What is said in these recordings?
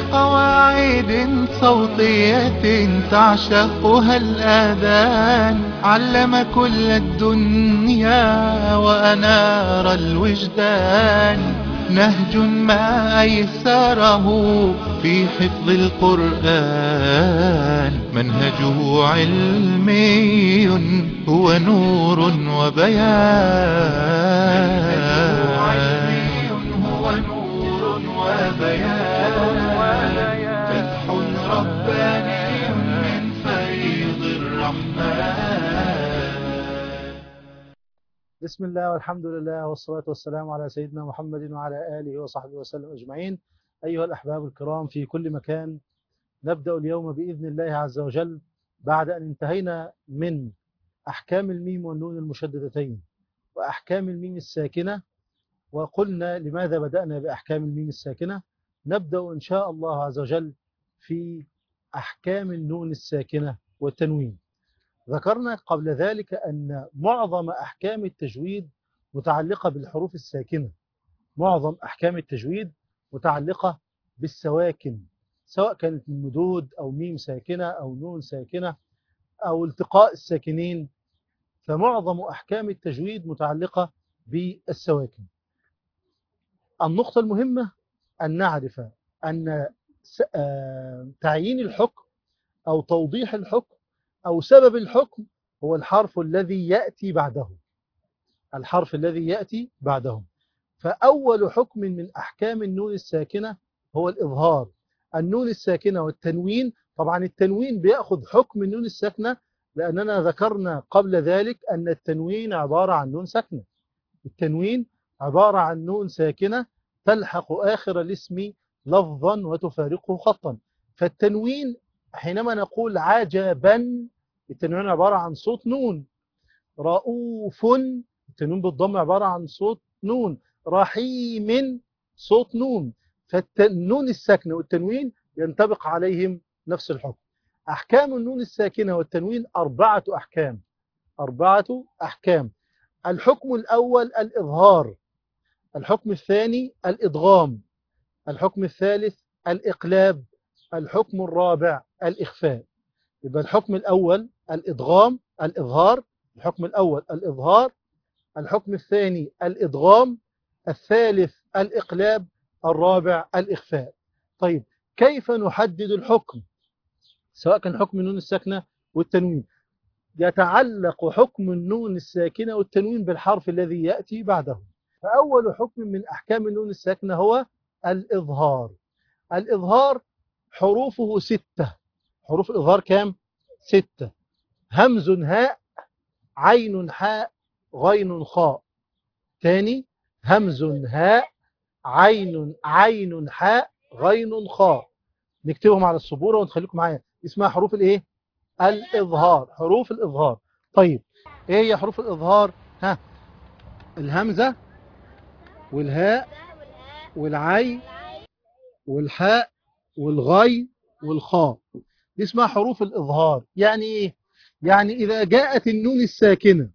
بقواعد صوتية تعشقها الآذان علم كل الدنيا وأنار الوجدان نهج ما أيسره في حفظ القرآن منهجه علمي هو نور وبيان هو نور وبيان فتح رباني من فيض الرحمن بسم الله والحمد لله والصلاة والسلام على سيدنا محمد وعلى آله وصحبه وسلم أجمعين أيها الأحباب الكرام في كل مكان نبدأ اليوم بإذن الله عز وجل بعد أن انتهينا من أحكام الميم والنون المشددتين وأحكام الميم الساكنة وقلنا لماذا بدأنا بأحكام الميم الساكنة نبدأ إن شاء الله عز وجل في أحكام النون الساكنة والتنوين ذكرنا قبل ذلك أن معظم أحكام التجويد متعلقة بالحروف الساكنة معظم أحكام التجويد متعلقة بالسواكن سواء كانت من مدود أو ميم ساكنة أو نون ساكنة أو التقاء الساكنين فمعظم أحكام التجويد متعلقة بالسواكن النقطة المهمة أن نعرف أن تعيين الحكم أو توضيح الحكم أو سبب الحكم هو الحرف الذي يأتي بعده الحرف الذي يأتي بعده فأول حكم من أحكام النون الساكنة هو الإظهار النون الساكنة والتنوين طبعا التنوين بيأخذ حكم النون الساكنة لأننا ذكرنا قبل ذلك أن التنوين عبارة عن نون ساكنة التنوين عبارة عن نون ساكنة تلحق آخر الاسم لفظا وتفارقه خطا فالتنوين حينما نقول عجبا التنوين عبارة عن صوت نون رؤوف التنوين بالضم عبارة عن صوت نون رحيم صوت نون فالنون الساكنة والتنوين ينطبق عليهم نفس الحكم أحكام النون الساكنة والتنوين أربعة أحكام أربعة أحكام الحكم الأول الإظهار الحكم الثاني الإدغام الحكم الثالث الإقلاب الحكم الرابع الإخفاء يبقى الحكم الأول الإدغام الإظهار الحكم الأول الإظهار الحكم الثاني الإدغام الثالث الإقلاب الرابع الإخفاء طيب كيف نحدد الحكم سواء كان حكم النون الساكنة والتنوين يتعلق حكم النون الساكنة والتنوين بالحرف الذي يأتي بعده فأول حكم من أحكام النون الساكنة هو الإظهار الإظهار حروفه ستة حروف الإظهار كام؟ ستة همز هاء عين حاء غين خاء تاني همز هاء عين عين حاء غين خاء نكتبهم على السبورة ونخليكم معايا اسمها حروف الايه الإظهار حروف الإظهار طيب ايه هي حروف الإظهار ها الهمزة والهاء والعين والحاء والغين والخاء دي اسمها حروف الإظهار يعني إيه؟ يعني إذا جاءت النون الساكنة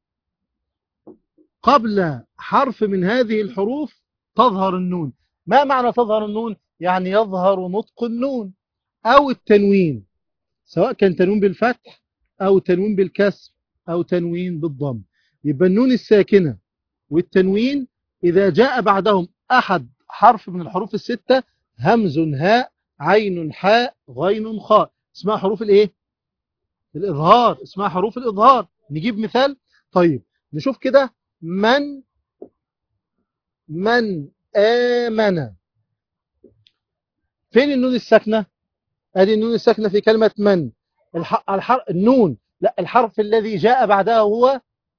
قبل حرف من هذه الحروف تظهر النون ما معنى تظهر النون؟ يعني يظهر نطق النون أو التنوين سواء كان تنوين بالفتح أو تنوين بالكسر أو تنوين بالضم يبقى النون الساكنة والتنوين إذا جاء بعدهم أحد حرف من الحروف الستة همز هاء عين حاء غين خاء اسمها حروف الايه الاظهار اسمها حروف الاظهار نجيب مثال طيب نشوف كده من من آمن فين النون الساكنة ادي النون الساكنة في كلمة من الح... الحر... النون لا الحرف الذي جاء بعدها هو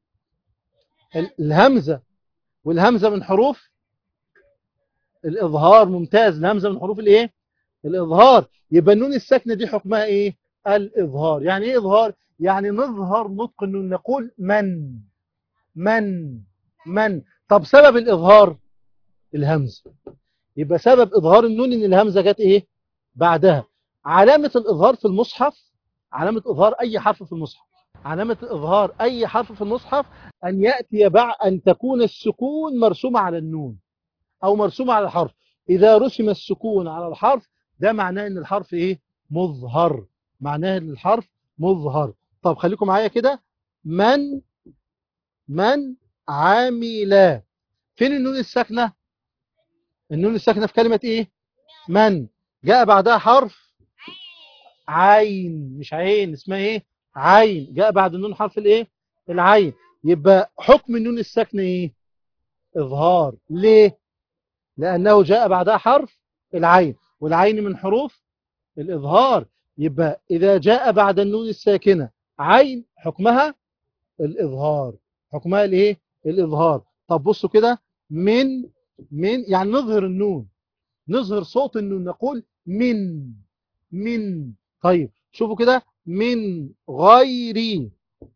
الهمزة والهمزة من حروف الإظهار ممتاز الهمزة من حروف الإيه الإظهار يبقى النون الساكنة دي حكمها إيه الإظهار يعني إيه إظهار يعني نظهر نطق النون نقول من من من طب سبب الإظهار الهمزة يبقى سبب إظهار النون إن الهمزة جت إيه بعدها علامة الإظهار في المصحف علامة إظهار أي حرف في المصحف علامة إظهار أي حرف في المصحف أن يأتي بعد أن تكون السكون مرسومة على النون أو مرسومة على الحرف إذا رسم السكون على الحرف ده معناه ان الحرف ايه مظهر معناه ان الحرف مظهر طب خليكم معايا كده من من عامل فين النون الساكنه النون الساكنه في كلمه ايه من جاء بعدها حرف عين مش عين اسمها ايه عين جاء بعد النون حرف الايه العين يبقى حكم النون الساكنه ايه اظهار ليه لانه جاء بعدها حرف العين والعين من حروف الاظهار يبقى اذا جاء بعد النون الساكنه عين حكمها الاظهار حكمها الايه الاظهار طب بصوا كده من من يعني نظهر النون نظهر صوت النون نقول من من طيب شوفوا كده من غيري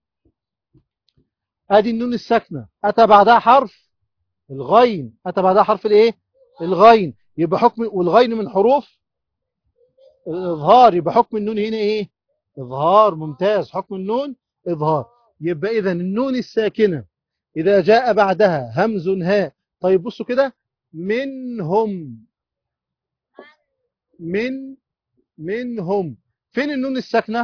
ادي النون الساكنه اتى بعدها حرف الغين اتى بعدها حرف الايه الغين يبقى حكم والغين من حروف الاظهار يبقى حكم النون هنا ايه اظهار ممتاز حكم النون اظهار يبقى اذا النون الساكنه اذا جاء بعدها همز هاء طيب بصوا كده منهم من منهم فين النون الساكنه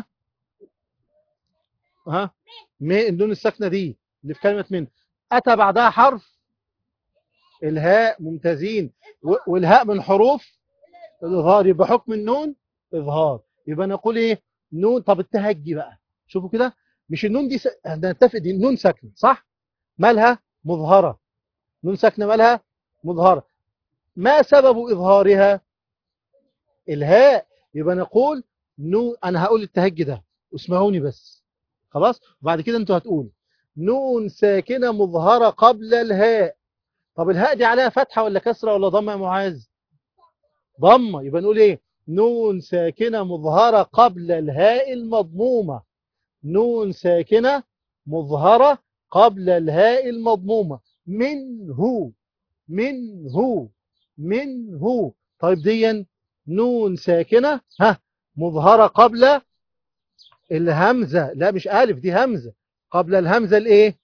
ها النون الساكنه دي اللي في كلمه من اتى بعدها حرف الهاء ممتازين والهاء من حروف الاظهار يبقى حكم النون اظهار يبقى نقول ايه نون طب التهجي بقى شوفوا كده مش النون دي س... نتفق دي نون ساكنه صح مالها مظهره نون ساكنه مالها مظهره ما سبب اظهارها الهاء يبقى نقول نون انا هقول التهجي ده اسمعوني بس خلاص وبعد كده انتوا هتقولوا نون ساكنه مظهره قبل الهاء طب الهاء دي عليها فتحه ولا كسره ولا ضمه يا معاذ ضمه يبقى نقول ايه نون ساكنه مظهره قبل الهاء المضمومه نون ساكنه مظهره قبل الهاء المضمومه منه منه منه طيب ديا نون ساكنه ها مظهره قبل الهمزه لا مش الف دي همزه قبل الهمزه الايه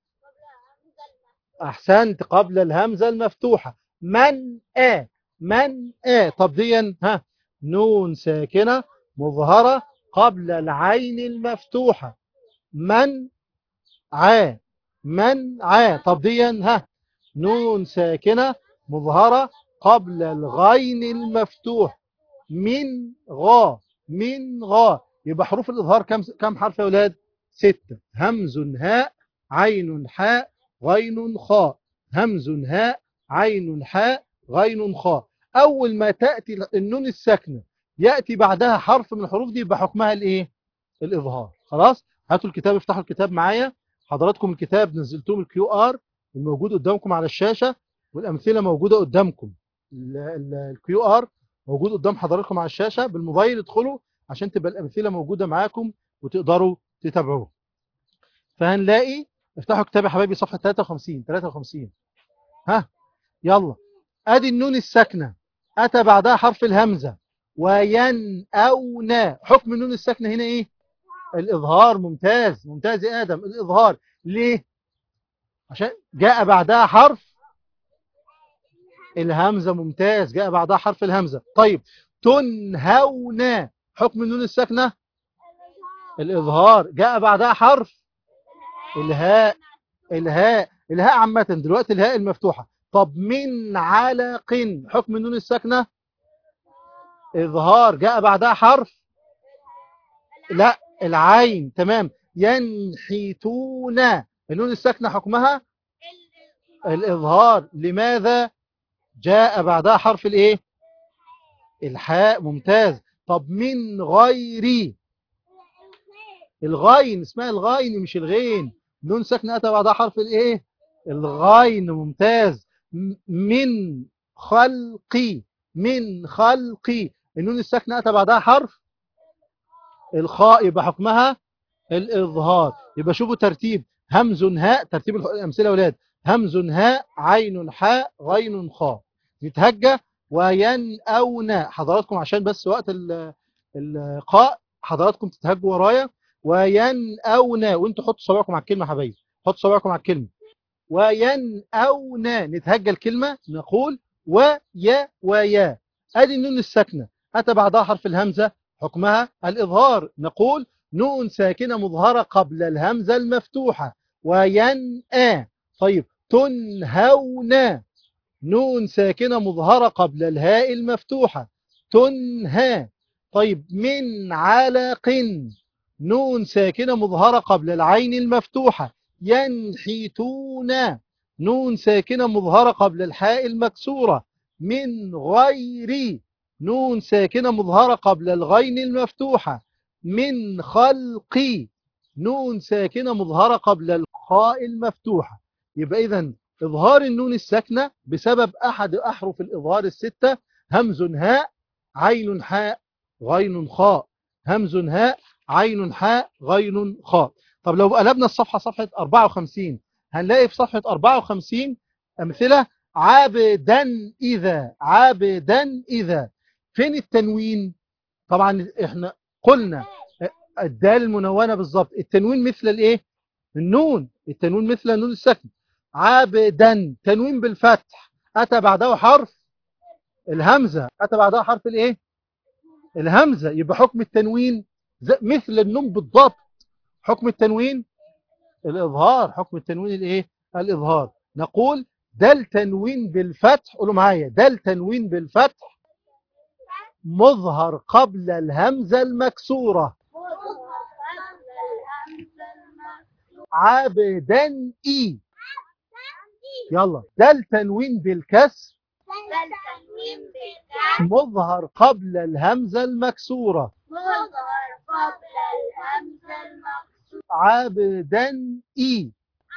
احسنت قبل الهمزه المفتوحه من ا من ا طب ديا ها نون ساكنه مظهره قبل العين المفتوحه من ع من ع طب ديا ها نون ساكنه مظهره قبل الغين المفتوح من غا من غا يبقى حروف الاظهار كم كم حرف يا اولاد ستة همز هاء عين حاء غين خاء همز هاء عين حاء غين خاء اول ما تاتي النون الساكنه ياتي بعدها حرف من الحروف دي يبقى حكمها الايه الاظهار خلاص هاتوا الكتاب افتحوا الكتاب معايا حضراتكم الكتاب نزلتوه الكيو ار الموجود قدامكم على الشاشه والامثله موجوده قدامكم الكيو ار موجود قدام حضراتكم على الشاشه بالموبايل ادخلوا عشان تبقى الامثله موجوده معاكم وتقدروا تتابعوه فهنلاقي افتحوا كتاب يا حبايبي صفحه 53 53 ها يلا ادي النون الساكنه اتى بعدها حرف الهمزه وينأون حكم النون الساكنه هنا ايه الاظهار ممتاز ممتاز يا ادم الاظهار ليه عشان جاء بعدها حرف الهمزه ممتاز جاء بعدها حرف الهمزه طيب تنهون حكم النون الساكنه الاظهار جاء بعدها حرف الهاء الهاء الهاء عامه دلوقتي الهاء المفتوحه طب من علق حكم النون الساكنه اظهار جاء بعدها حرف لا العين تمام ينحتون النون الساكنه حكمها الاظهار لماذا جاء بعدها حرف الايه الحاء ممتاز طب من غيري الغين اسمها الغين مش الغين نون ساكنه اتى بعدها حرف الايه الغين ممتاز من خلقي من خلقي النون الساكنه اتى بعدها حرف الخاء يبقى حكمها الاظهار يبقى شوفوا ترتيب همز هاء ترتيب الامثله يا اولاد همز هاء عين حاء غين خاء يتهجى وينأون حضراتكم عشان بس وقت اللقاء حضراتكم تتهجوا ورايا وينأون وانتوا حطوا صباعكم على الكلمه يا حبايبي حطوا صباعكم على الكلمه وينأون نتهجى الكلمه نقول ويا ويا ادي النون الساكنه أتى بعدها حرف الهمزة حكمها الإظهار نقول نون ساكنة مظهرة قبل الهمزة المفتوحة وينأى طيب تنهون نون ساكنة مظهرة قبل الهاء المفتوحة تنهى طيب من علق نون ساكنة مظهرة قبل العين المفتوحة ينحتون نون ساكنة مظهرة قبل الحاء المكسورة من غير نون ساكنة مظهرة قبل الغين المفتوحة من خلق نون ساكنة مظهرة قبل الخاء المفتوحة يبقى إذن إظهار النون الساكنة بسبب أحد أحرف الإظهار الستة همز هاء عين حاء غين خاء همز هاء عين حاء غين خاء طب لو قلبنا الصفحة صفحة 54 هنلاقي في صفحة 54 أمثلة عابدا إذا عابدا إذا فين التنوين طبعا احنا قلنا الدال المنونة بالظبط التنوين مثل الايه النون التنوين مثل النون الساكن عابدا تنوين بالفتح أتى بعده حرف الهمزة أتى بعدها حرف الايه الهمزة يبقى حكم التنوين مثل النون بالضبط حكم التنوين الإظهار حكم التنوين الايه الإظهار نقول ده التنوين بالفتح قولوا معايا ده التنوين بالفتح مظهر قبل الهمزة المكسورة عابدا إي يلا ده التنوين بالكسر مظهر قبل الهمزة المكسورة مظهر قبل الهمزة المقصورة عابدا إي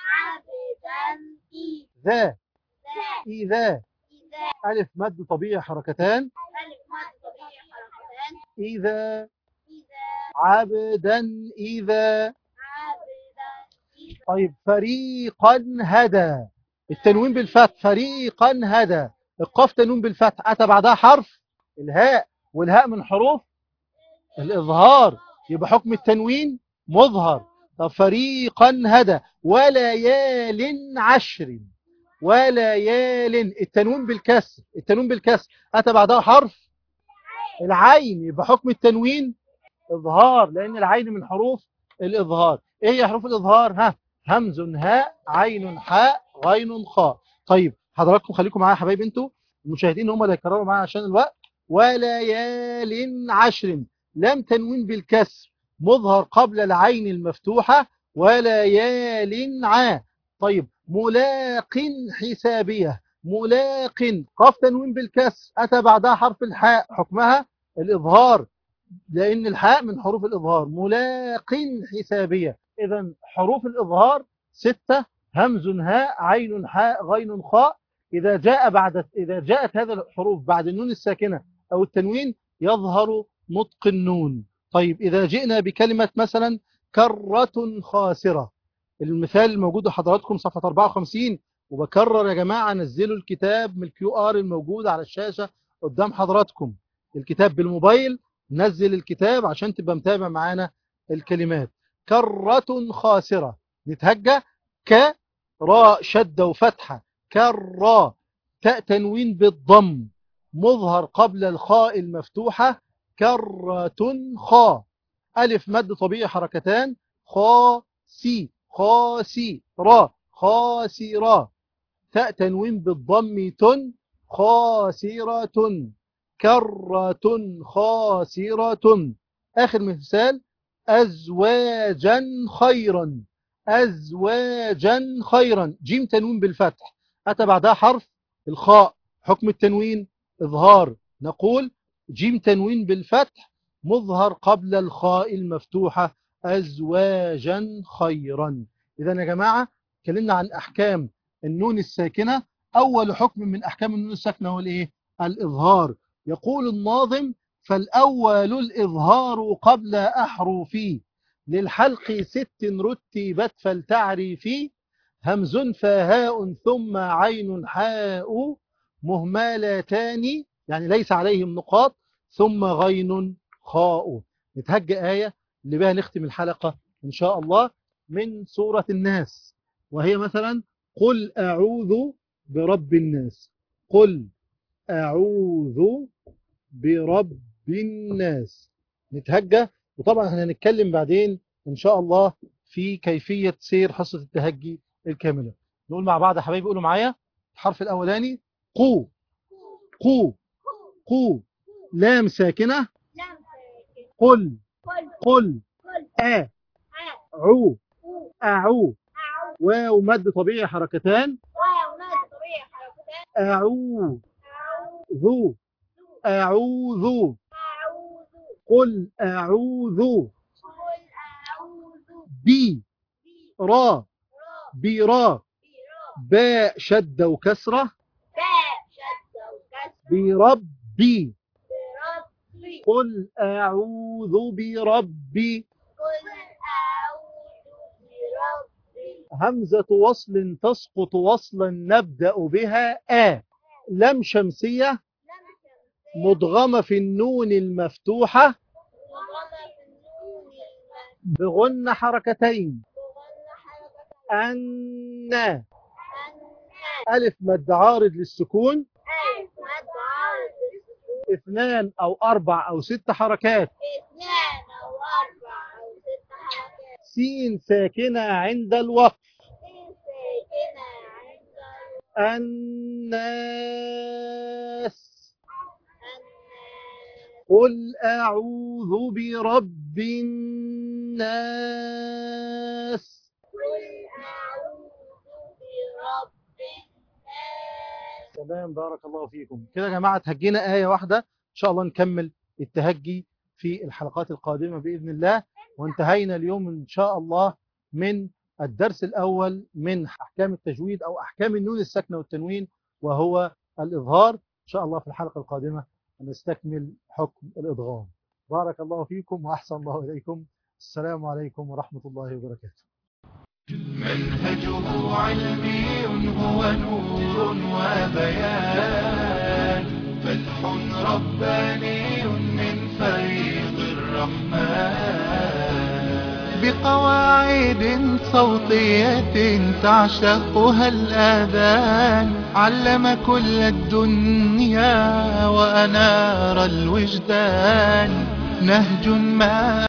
عابدا إي ذا ذا إذا إذا ألف مد طبيعي حركتان ألف مد طبيعي حركتان إذا إذا عبدا إذا عابدا إذا طيب فريقا هدى التنوين بالفتح فريقا هدى القاف تنوين بالفتح أتى بعدها حرف الهاء والهاء من حروف الإظهار يبقى حكم التنوين مظهر طب فريقا هدى وليال عشر وليال التنوين بالكسر التنوين بالكسر أتى بعدها حرف العين يبقى حكم التنوين إظهار لأن العين من حروف الإظهار إيه هي حروف الإظهار ها همز هاء عين حاء غين خاء طيب حضراتكم خليكم معايا يا حبايب انتوا المشاهدين هم اللي هيكرروا معايا عشان الوقت وليال عشر لم تنوين بالكسر مظهر قبل العين المفتوحة وليال عا طيب ملاق حسابية ملاق قاف تنوين بالكسر أتى بعدها حرف الحاء حكمها الإظهار لأن الحاء من حروف الإظهار ملاق حسابية إذا حروف الإظهار ستة همز هاء عين حاء غين خاء إذا جاء بعد إذا جاءت هذه الحروف بعد النون الساكنة أو التنوين يظهر نطق النون طيب إذا جئنا بكلمة مثلا كرة خاسرة المثال الموجود لحضراتكم صفحة 54 وبكرر يا جماعة نزلوا الكتاب من الكيو ار الموجود على الشاشة قدام حضراتكم الكتاب بالموبايل نزل الكتاب عشان تبقى متابع معانا الكلمات كرة خاسرة نتهجى ك راء شدة وفتحة كرا تاء تنوين بالضم مظهر قبل الخاء المفتوحة كرة خا ألف مد طبيعي حركتان خا سي خا سي را خاسرة تاء تنوين بالضم تن خاسرة كرة خاسرة آخر مثال أزواجا خيرا أزواجا خيرا جيم تنوين بالفتح أتى بعدها حرف الخاء حكم التنوين إظهار نقول جيم تنوين بالفتح مظهر قبل الخاء المفتوحة أزواجا خيرا إذا يا جماعة اتكلمنا عن أحكام النون الساكنة أول حكم من أحكام النون الساكنة هو الإيه؟ الإظهار يقول الناظم فالأول الإظهار قبل أحرفي للحلق ست رتبت فلتعرفي همز فهاء ثم عين حاء مهملتان يعني ليس عليهم نقاط ثم غين خاء نتهجى آية اللي بها نختم الحلقة إن شاء الله من سورة الناس وهي مثلا قل أعوذ برب الناس قل أعوذ برب الناس نتهجى وطبعا احنا هنتكلم بعدين ان شاء الله في كيفية سير حصة التهجي الكاملة نقول مع بعض يا حبايبي قولوا معايا الحرف الاولاني قو قو قو لام ساكنة لم تكن قل قل قل قل آ آ عو أو أعو أعو واو مد طبيعي حركتان واو مد طبيعي حركتان أعو أعوذ ذو أعوذ أعوذ قل أعوذ قل أعوذ بي بي را را برا برا باء شدة وكسرة باء شدة وكسر بربي بربي قل أعوذ بربي قل أعوذ بربي همزة وصل تسقط وصلا نبدأ بها آ لم شمسية لم تمسك مدغمة في النون المفتوحة وغمى في النون المفتوح بغن حركتين وغنى حركة أن أن ألف مد عارض للسكون ألف مد عارض السكون اثنان أو أربع أو ست حركات اثنان أو أربع أو ست حركات سين ساكنة عند الوقف سين ساكنة عند الناس الناس قل أعوذ برب الناس قل أعوذ برب الناس تمام بارك الله فيكم كده يا جماعة تهجينا آية واحدة إن شاء الله نكمل التهجي في الحلقات القادمة بإذن الله وانتهينا اليوم إن شاء الله من الدرس الأول من أحكام التجويد أو أحكام النون الساكنة والتنوين وهو الإظهار إن شاء الله في الحلقة القادمة نستكمل حكم الإضغام بارك الله فيكم وأحسن الله إليكم السلام عليكم ورحمة الله وبركاته منهجه علمي هو نور وبيان فتح رباني من فيض الرحمن بقواعد صوتية تعشقها الآذان علم كل الدنيا وأنار الوجدان نهج ما